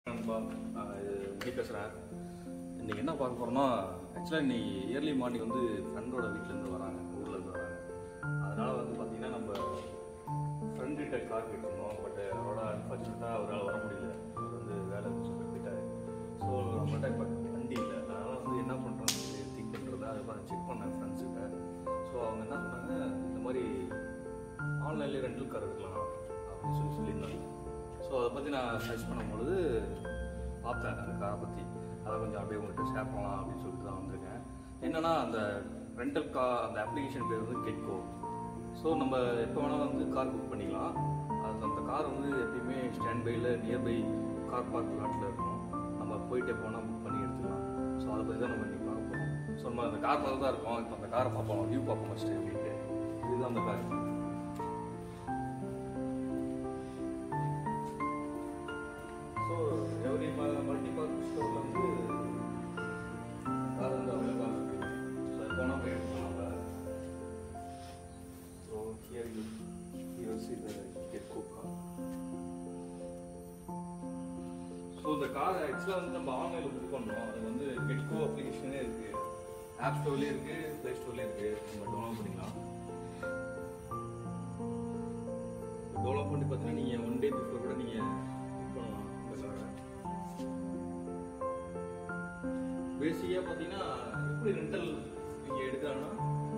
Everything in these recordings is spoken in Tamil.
நண்பா ஆஹ் இது முடி பேசுகிறேன் இன்றைக்கி என்ன பார்க்க போகிறோம்னா ஆக்சுவலாக இன்னைக்கு இயர்லி மார்னிங் வந்து ஃப்ரெண்டோட வீட்டிலேருந்து வராங்க ஊர்லேருந்து வராங்க அதனால் வந்து பார்த்தீங்கன்னா நம்ம ஃப்ரெண்டுகிட்ட கார் கேட்டிருந்தோம் பட் அவரோட அன்ஃபார்ச்சுனேட்டாக அவரால் வர முடியல அவர் வந்து வேலை விஷயம் போயிட்டாரு ஸோ நம்மகிட்ட இப்போ வண்டி இல்லை அதனால் வந்து என்ன பண்ணுறோம்னு சொல்லி திங்க் பண்ணுறது அதை நான் செக் பண்ணேன் ஃப்ரெண்ட்ஸுக்கிட்ட ஸோ அவங்க என்ன சொன்னாங்க இந்த மாதிரி ஆன்லைன்லேயே ரெண்டல் கார் எடுக்கலாம் அப்படின்னு சொல்லி சொல்லியிருந்தாங்க ஸோ அதை பற்றி நான் சர்ச் பண்ணும்பொழுது பார்த்தேன் அந்த காரை பற்றி அதை கொஞ்சம் அப்படியே உங்கள்கிட்ட ஷேர் பண்ணலாம் அப்படின்னு சொல்லிட்டு தான் வந்திருக்கேன் என்னென்னா அந்த ரெண்டல் கா அந்த அப்ளிகேஷன் பேர் வந்து கெட்கோ ஸோ நம்ம எப்போ வேணாலும் வந்து கார் புக் பண்ணிக்கலாம் அது அந்த கார் வந்து எப்பயுமே ஸ்டாண்ட் பையில் நியர்பை கார் பார்க் லாட்டில் இருக்கும் நம்ம போயிட்டே போனால் புக் பண்ணி எடுத்துக்கலாம் ஸோ அதை பற்றி தான் நம்ம இன்றைக்கி பார்க்க போகிறோம் ஸோ நம்ம அந்த கார் பார்த்து தான் இருக்கோம் இப்போ அந்த காரை பார்ப்போம் வியூ பார்ப்போம் ஃபஸ்ட்டு அப்படின்ட்டு இதுதான் அந்த car so every multi park ஸ்டோரில் வந்து கார் வந்து அவைலபிளாக இருக்குது ஸோ போனால் போய் எடுக்கலாம் நம்ம so here you here see the get car so இந்த கார் ஆக்சுவலாக வந்து நம்ம ஆன்லைனில் புக் பண்ணோம் அது வந்து கெட்கோ அப்ளிகேஷனே இருக்குது ஆப் ஸ்டோர்லேயே இருக்குது ப்ளே ஸ்டோர்லேயே இருக்குது நம்ம டவுன்லோட் பண்ணிக்கலாம் டெவலப் பண்ணி பார்த்தீங்கன்னா நீங்கள் ஒன் டே பிஃபோர் கூட நீங்கள் புக் பண்ணலாம் இந்த காரை பேசிக்காக பார்த்தீங்கன்னா எப்படி ரெண்டல் நீங்கள் எடுக்கிறாங்கன்னா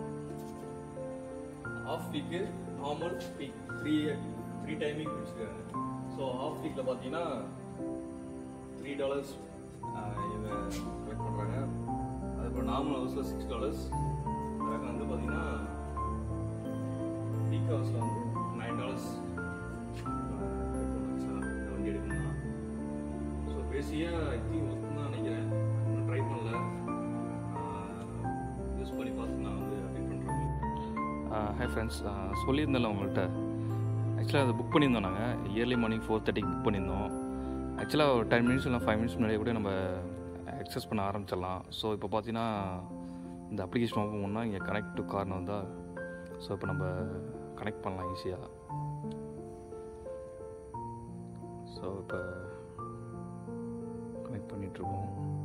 off week normal week three three timing வச்சுருக்காங்க ஸோ ஆஃப் வீக்கில் பார்த்தீங்கன்னா த்ரீ டாலர்ஸ் இவங்க கலெக்ட் பண்ணுறாங்க அதுக்கப்புறம் நார்மல் ஹவர்ஸில் சிக்ஸ் டாலர்ஸ் அதுக்கு வந்து பார்த்தீங்கன்னா பீக் ஹவர்ஸில் வந்து நைன் டாலர்ஸ் வண்டி எடுக்கணும்னா ஸோ பேசியாக ஐ திங்க் ஒர்க் தான் நினைக்கிறேன் இன்னும் ட்ரை பண்ணல யூஸ் பண்ணி பார்த்து நான் வந்து அப்டேட் பண்ணுறேன் ஹாய் ஃப்ரெண்ட்ஸ் சொல்லியிருந்தேன்ல உங்கள்கிட்ட ஆக்சுவலாக அதை புக் பண்ணியிருந்தோம் நாங்கள் இயர்லி மார்னிங் ஃபோர் தேர்ட்டிக்கு புக் பண்ணியிருந்தோம் ஆக்சுவலாக ஒரு டென் மினிட்ஸ் இல்லை ஃபைவ் மினிட்ஸ் முன்னாடியே கூட நம்ம அக்சஸ் பண்ண ஆரம்பிச்சிடலாம் ஸோ இப்போ பார்த்தீங்கன்னா இந்த அப்ளிகேஷன் ஓப்பன் பண்ணால் இங்கே கனெக்ட் டு கார்னு வந்தால் ஸோ இப்போ நம்ம கனெக்ட் பண்ணலாம் ஈஸியாக ஸோ இப்போ கனெக்ட் பண்ணிகிட்ருக்கோம்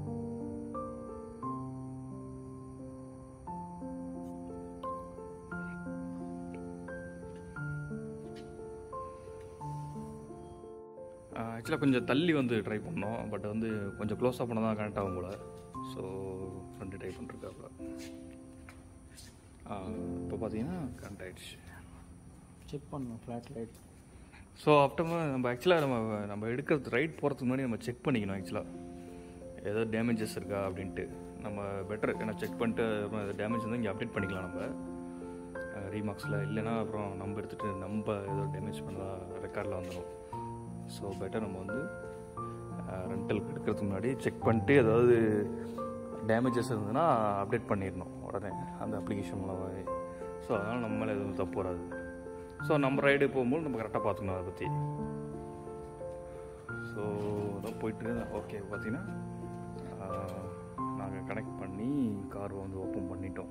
ஆக்சுவலாக கொஞ்சம் தள்ளி வந்து ட்ரை பண்ணோம் பட் வந்து கொஞ்சம் க்ளோஸாக பண்ணால் தான் கனெக்ட் ஆகும் போல ஸோ ஃப்ரெண்டு ட்ரை பண்ணிருக்காப்புல இப்போ பார்த்தீங்கன்னா கனெக்ட் ஆயிடுச்சு செக் பண்ணணும் ஃப்ளாட் லைட் ஸோ அப்புறமா நம்ம ஆக்சுவலாக நம்ம நம்ம எடுக்கிறது ரைட் போகிறதுக்கு முன்னாடி நம்ம செக் பண்ணிக்கணும் ஆக்சுவலாக ஏதோ டேமேஜஸ் இருக்கா அப்படின்ட்டு நம்ம பெட்டர் ஏன்னா செக் பண்ணிட்டு அப்புறம் ஏதோ டேமேஜ் இருந்தால் இங்கே அப்டேட் பண்ணிக்கலாம் நம்ம ரீமார்க்ஸில் இல்லைன்னா அப்புறம் நம்ம எடுத்துகிட்டு நம்ம ஏதோ டேமேஜ் பண்ணால் ரெக்கார்டில் வந்துடும் ஸோ பெட்டர் நம்ம வந்து ரெண்டலுக்கு எடுக்கிறதுக்கு முன்னாடி செக் பண்ணிட்டு ஏதாவது டேமேஜஸ் இருந்ததுன்னா அப்டேட் பண்ணிடணும் உடனே அந்த அப்ளிகேஷன் மூலமாகவே ஸோ அதனால் நம்ம மேலே எதுவும் தப்பு வராது ஸோ நம்ம ரைடு போகும்போது நம்ம கரெக்டாக பார்த்துக்கணும் அதை பற்றி ஸோ அதான் போயிட்டு ஓகே பார்த்தீங்கன்னா நாங்கள் கனெக்ட் பண்ணி கார் வந்து ஓப்பன் பண்ணிட்டோம்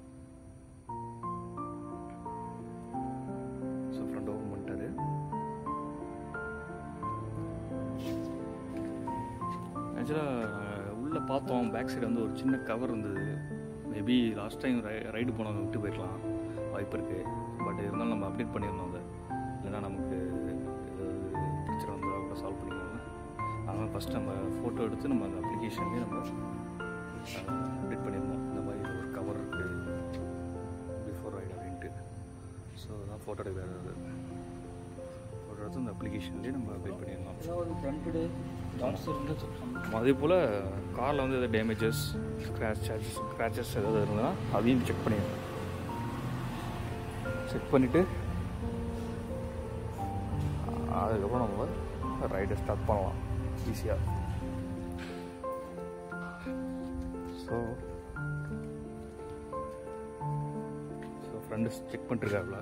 ஸோ ஃப்ரெண்ட் ஓப்பன் பண்ணிட்டாரு ஆக்சுவலாக உள்ளே பார்த்தோம் பேக் சைடு வந்து ஒரு சின்ன கவர் இருந்தது மேபி லாஸ்ட் டைம் ரை ரைடு போனவங்க விட்டு போயிருக்கலாம் வாய்ப்பு இருக்குது பட் இருந்தாலும் நம்ம அப்டேட் பண்ணியிருந்தோம் அதை இல்லைன்னா நமக்கு ஏதாவது பிரச்சனை வந்தால் கூட சால்வ் பண்ணிக்கலாம் அதனால் ஃபஸ்ட் நம்ம ஃபோட்டோ எடுத்து நம்ம அந்த அப்ளிகேஷன்லேயே நம்ம அப்டேட் பண்ணியிருந்தோம் இந்த மாதிரி இது ஒரு கவர் இருக்குது பிஃபோர் ரைடு அப்படின்ட்டு ஸோ அதான் ஃபோட்டோ எடுக்கிறது ஃபோட்டோ எடுத்து அந்த அப்ளிகேஷன்லேயே நம்ம அப்டேட் பண்ணியிருந்தோம் ஏதாவது ஃப்ரண்ட்டு டாட்ஸ் இருந்தால் செக் பண்ணணும் அதே போல் காரில் வந்து எதாவது டேமேஜஸ் ஸ்க்ராச்சஸ் ஸ்க்ராச்சஸ் ஏதாவது இருந்ததுன்னா அதையும் செக் பண்ணிடணும் செக் பண்ணிவிட்டு அதுக்கப்புறம் நம்ம ரைடை ஸ்டார்ட் பண்ணலாம் ஈஸியாக ஸோ ஸோ ஃப்ரெண்டு செக் பண்ணிட்டுருக்காப்புல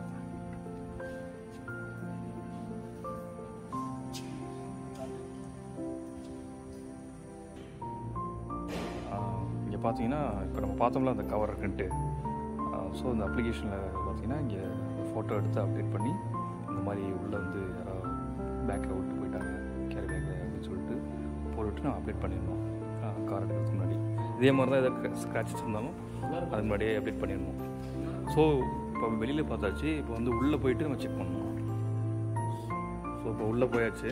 இங்கே பார்த்தீங்கன்னா இப்போ நம்ம பார்த்தோம்ல அந்த கவர் இருக்குன்ட்டு ஸோ இந்த அப்ளிகேஷனில் பார்த்தீங்கன்னா இங்கே ஃபோட்டோ எடுத்து அப்டேட் பண்ணி இந்த மாதிரி உள்ளே வந்து யாராவது பேக்கில் விட்டு போயிட்டாங்க கேரி பேக்கில் அப்படின்னு சொல்லிட்டு போட்டு நான் அப்டேட் பண்ணிடணும் கார் எடுக்கிறதுக்கு முன்னாடி இதே மாதிரி தான் எதாவது ஸ்க்ராச்சஸ் இருந்தாலும் அது முன்னாடியே அப்டேட் பண்ணிடணும் ஸோ இப்போ வெளியில் பார்த்தாச்சு இப்போ வந்து உள்ளே போயிட்டு நம்ம செக் பண்ணணும் ஸோ இப்போ உள்ளே போயாச்சு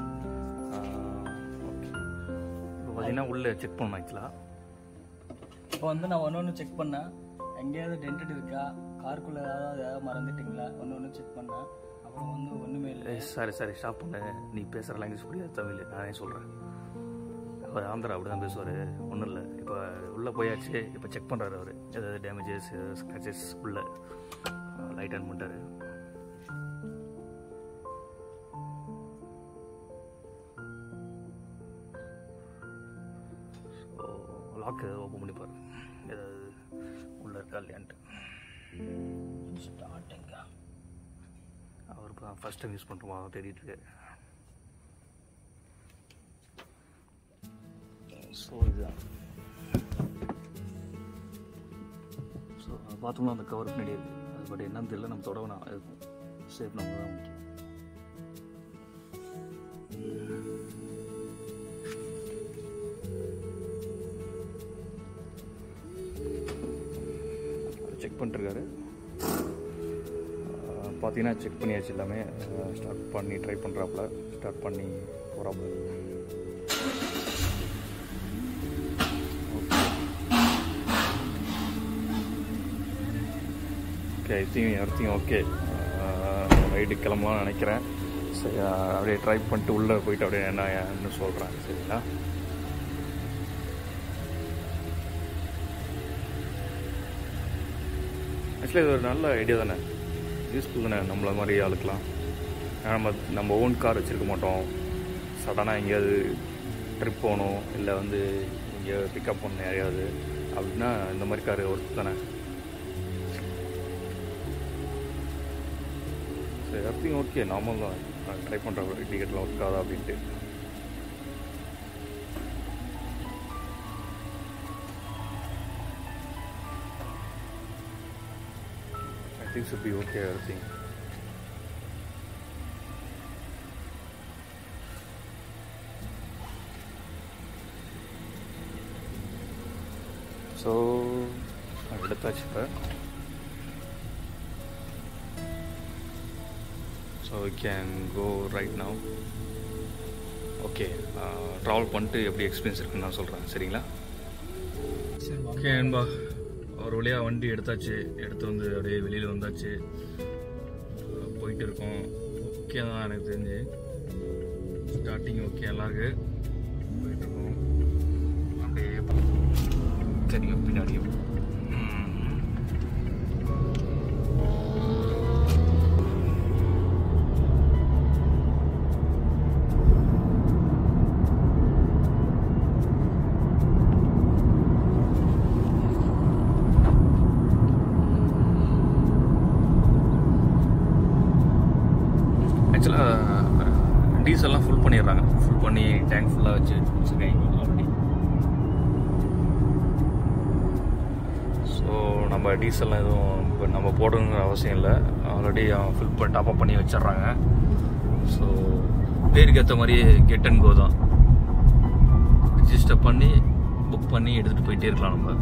ஓகே இப்போ பார்த்தீங்கன்னா உள்ளே செக் பண்ணணும் ஆக்சுவலாக இப்போ வந்து நான் ஒன்று ஒன்று செக் பண்ணேன் எங்கேயாவது டென்டட் இருக்கா காருக்குள்ளே ஏதாவது ஏதாவது மறந்துட்டீங்களா ஒன்று ஒன்று செக் பண்ணேன் அப்புறம் வந்து ஒன்றுமே இல்லை ஏய் சாரி சாரி ஸ்டாப் பண்ணு நீ பேசுகிற லாங்குவேஜ் புரியாது தமிழ் நானே சொல்கிறேன் அவர் ஆந்திரா அப்படி தான் பேசுவார் ஒன்றும் இல்லை இப்போ உள்ளே போயாச்சு இப்போ செக் பண்ணுறாரு அவர் ஏதாவது டேமேஜஸ் ஸ்க்ராச்சஸ் உள்ளே லைட் ஆன் பண்ணிட்டாரு ஸோ லாக்கு ஓப்பன் பண்ணி பாரு ஏதாவது உள்ளே இருக்கா இல்லையான்ட்டு ஸ்டார்டிங்கா அவர் இப்போ ஃபஸ்ட் டைம் யூஸ் பண்ணுறோமா தேடிட்டு இருக்காரு ஸோ இதுதான் ஸோ பார்த்தோம்னா அந்த கவர் பின்னாடி இருக்குது அது பட் என்னன்னு தெரியல நம்ம தொட வேணாம் இருக்கும் சேஃப் நம்ம தான் முக்கியம் செக் பண்ணிருக்காரு பார்த்தீங்கன்னா செக் பண்ணியாச்சு எல்லாமே ஸ்டார்ட் பண்ணி ட்ரை பண்ணுறாப்புல ஸ்டார்ட் பண்ணி போகிறாப்புல okay I think everything okay ride கிளம்பலாம்னு நினைக்கிறேன் சரி அஹ், அப்படியே ட்ரை பண்ணிட்டு உள்ளே போயிட்டு அப்படியே என்ன என்ன சொல்கிறேன் சரிங்களா ஆக்சுவலி இது ஒரு நல்ல ஐடியா தானே யூஸ்ஃபுல் தானே நம்மள மாதிரி ஆளுக்கலாம் ஏன்னா நம்ம நம்ம ஓன் கார் வச்சுருக்க மாட்டோம் சடனாக எங்கேயாவது ட்ரிப் போகணும் இல்லை வந்து இங்கே பிக்கப் பண்ணணும் யாரையாவது அப்படின்னா இந்த மாதிரி கார் ஒர்க் தானே சரி எவ்ரிதிங் ஓகே நார்மல் தான் நான் ட்ரை பண்ணுறேன் டிக்கெட்லாம் ஒர்க் ஆகுதா அப்படின்ட்டு I think should be okay everything. So எடுத்தாச்சு இப்போ so we can go right now okay travel பண்ணிட்டு எப்படி எக்ஸ்பீரியன்ஸ் இருக்குன்னு நான் சொல்கிறேன் சரிங்களா சரி வாங்க ஓகே அன்பா ஒரு வழியாக வண்டி எடுத்தாச்சு எடுத்து வந்து அப்படியே வெளியில் வந்தாச்சு அஹ் போயிட்டு இருக்கோம் ஓகே தான் எனக்கு தெரிஞ்சு ஸ்டார்டிங் ஓகே நல்லா இருக்கு போயிட்டு இருக்கோம் அப்படியே தெரியும் பின்னாடியும் ம். ஆக்சுவலாக டீசல்லாம் ஃபுல் பண்ணிடுறாங்க ஃபுல் பண்ணி டேங்க் ஃபுல்லாக வச்சு வச்சுருக்காங்க ஆல்ரெடி ஸோ நம்ம டீசல்லாம் எதுவும் இப்போ நம்ம போடணுங்கிற அவசியம் இல்லை ஆல்ரெடி ஃபில் பண்ணி டாப்அப் பண்ணி வச்சிடுறாங்க ஸோ பேருக்கு ஏற்ற மாதிரியே கெட் அண்ட் கோ தான் ரிஜிஸ்டர் பண்ணி புக் பண்ணி எடுத்துகிட்டு போயிட்டே இருக்கலாம் நம்ம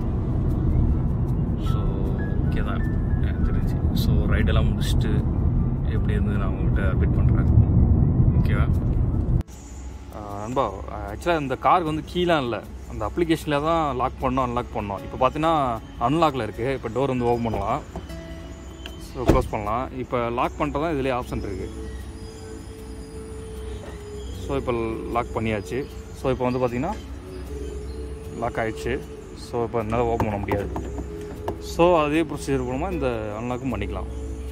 ஸோ ஓகே தான் எனக்கு தெரிஞ்சு ஸோ ரைடெல்லாம் முடிச்சுட்டு எப்படி இருந்து நான் உங்கள்கிட்ட அப்டேட் பண்ணுறேன் ஓகேவா நண்பா ஆக்சுவலாக இந்த கார் வந்து கீழே இல்லை அந்த அப்ளிகேஷனில் தான் லாக் பண்ணோம் அன்லாக் பண்ணோம் இப்போ பார்த்தீங்கன்னா அன்லாக்கில் இருக்குது இப்போ டோர் வந்து ஓப்பன் பண்ணலாம் ஸோ க்ளோஸ் பண்ணலாம் இப்போ லாக் பண்ணுறது தான் இதுலேயே ஆப்ஷன் இருக்குது ஸோ இப்போ லாக் பண்ணியாச்சு ஸோ இப்போ வந்து பார்த்தீங்கன்னா லாக் ஆயிடுச்சு ஸோ இப்போ என்னால் ஓப்பன் பண்ண முடியாது ஸோ அதே ப்ரொசீஜர் மூலமாக இந்த அன்லாக்கும் பண்ணிக்கலாம்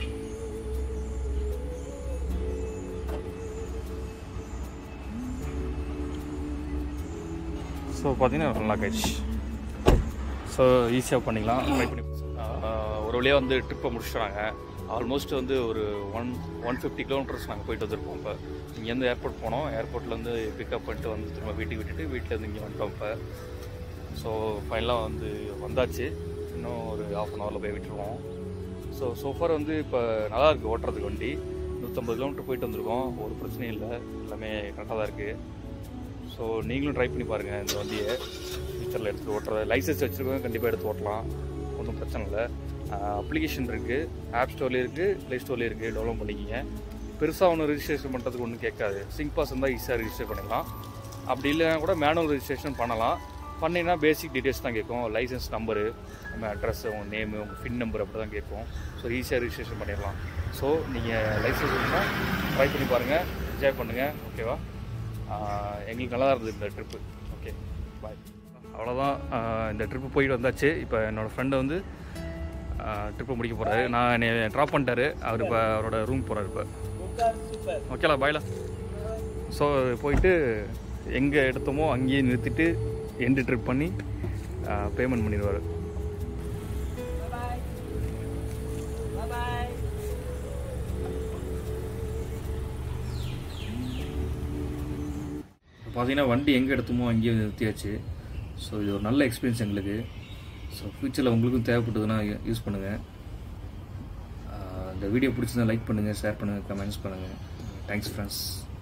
ஸோ பார்த்தீங்கன்னா அன்லாக் ஆயிடுச்சு ஸோ ஈஸியாக பண்ணிக்கலாம் ட்ரை பண்ணி ஆஹ் ஒரு வழியாக வந்து ட்ரிப்பை முடிச்சிட்டாங்க ஆல்மோஸ்ட் வந்து ஒரு ஒன் ஒன் ஃபிஃப்டி கிலோமீட்டர்ஸ் நாங்கள் போயிட்டு வந்திருப்போம் இப்போ இங்கேருந்து ஏர்போர்ட் போனோம் ஏர்போர்ட்லேருந்து பிக்கப் பண்ணிட்டு வந்து திரும்ப வீட்டுக்கு விட்டுட்டு வீட்டிலேருந்து இங்கே வந்துட்டோம் இப்போ ஸோ ஃபைனலாக வந்து வந்தாச்சு இன்னும் ஒரு ஹாஃப் அன் ஹவரில் போய் விட்டுருவோம் ஸோ சோஃபார் வந்து இப்போ நல்லா இருக்குது ஓட்டுறதுக்கு வண்டி நூற்றம்பது கிலோமீட்டர் போயிட்டு வந்திருக்கோம் ஒரு பிரச்சனையும் இல்லை எல்லாமே கரெக்டாக தான் இருக்குது ஸோ நீங்களும் ட்ரை பண்ணி பாருங்கள் இந்த வண்டியை ஃபியூச்சரில் எடுத்து ஓட்டுறது லைசன்ஸ் வச்சுருக்கவங்க கண்டிப்பாக எடுத்து ஓட்டலாம் ஒன்றும் பிரச்சனை இல்லை அப்ளிகேஷன் இருக்குது ஆப் ஸ்டோர்லேயும் இருக்குது ப்ளே ஸ்டோர்லேயும் இருக்குது டவுன்லோட் பண்ணிக்கிங்க பெருசாக ஒன்றும் ரிஜிஸ்ட்ரேஷன் பண்ணுறதுக்கு ஒன்றும் கேட்காது சிங்க் பாஸ் இருந்தால் ஈஸியாக ரிஜிஸ்டர் பண்ணிடலாம் அப்படி இல்லைனா கூட மேனுவல் ரெஜிஸ்ட்ரேஷன் பண்ணலாம் பண்ணிங்கன்னா பேசிக் டீட்டெயில்ஸ் தான் கேட்கும் லைசன்ஸ் நம்பரு நம்ம அட்ரஸ் உங்கள் நேமு உங்கள் ஃபின் நம்பர் அப்படி தான் கேட்கும் ஸோ ஈஸியாக ரிஜிஸ்ட்ரேஷன் பண்ணிடலாம் ஸோ நீங்கள் லைசன்ஸ் இருந்தால் ட்ரை பண்ணி பாருங்கள் என்ஜாய் பண்ணுங்கள் ஓகேவா ஆஹ் எங்களுக்கு நல்லா தான் இருந்தது இந்த ட்ரிப்பு ஓகே பாய் அவ்வளோதான் ஆஹ் இந்த ட்ரிப்பு போயிட்டு வந்தாச்சு இப்போ என்னோடய ஃப்ரெண்டை வந்து ட்ரிப்பை முடிக்க போகிறாரு நான் என்னை ட்ராப் பண்ணிட்டாரு அவர் இப்போ அவரோட ரூம் போகிறாரு இப்போ சூப்பர் ஓகேலா பாய்லா ஸோ போயிட்டு எங்கே எடுத்தோமோ அங்கேயே நிறுத்திட்டு எண்டு ட்ரிப் பண்ணி பேமெண்ட் பண்ணிடுவார் பாய் பாய் பார்த்தீங்கன்னா வண்டி எங்கே எடுத்தோமோ அங்கேயே நிறுத்தியாச்சு ஸோ இது ஒரு நல்ல எக்ஸ்பீரியன்ஸ் எங்களுக்கு ஸோ ஃப்யூச்சரில் உங்களுக்கும் தேவைப்பட்டதுன்னா யூஸ் பண்ணுங்கள் இந்த வீடியோ பிடிச்சிருந்தா லைக் பண்ணுங்கள் ஷேர் பண்ணுங்கள் கமெண்ட்ஸ் பண்ணுங்கள் தேங்க்ஸ் ஃப்ரெண்ட்ஸ்